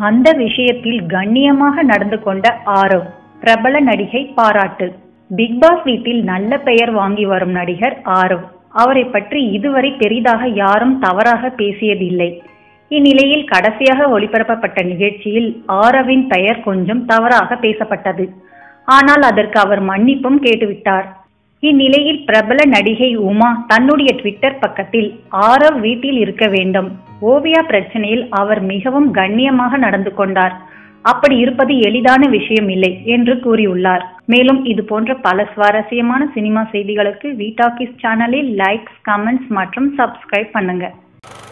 அந்த விஷயத்தில் கண்ணியமாக நடந்து கொண்ட ஆரவ் பிரபல நடிகை பாராட்டு பிக் பாஸ் வீட்டில் நல்ல பெயர் வாங்கி வரும் நடிகர் ஆரவ் அவரை பற்றி இதுவரை பெரிதாக யாரும் தவறாக பேசியதில்லை இந்நிலையில் கடைசியாக ஒளிபரப்பப்பட்ட நிகழ்ச்சியில் ஆரவின் பெயர் கொஞ்சம் தவறாக பேசப்பட்டது ஆனால் அதற்கு அவர் மன்னிப்பும் கேட்டுவிட்டார் இந்நிலையில் பிரபல நடிகை உமா தன்னுடைய ட்விட்டர் பக்கத்தில் ஆரவ் வீட்டில் இருக்க வேண்டும் ஓவியா பிரச்சனையில் அவர் மிகவும் கண்ணியமாக நடந்து கொண்டார் அப்படி இருப்பது எளிதான விஷயம் இல்லை என்று கூறியுள்ளார் மேலும் இது போன்ற பல சுவாரஸ்யமான சினிமா செய்திகளுக்கு வீட்டாக்கிஸ் சேனலில் லைக்ஸ் கமெண்ட்ஸ் மற்றும் சப்ஸ்கிரைப் பண்ணுங்க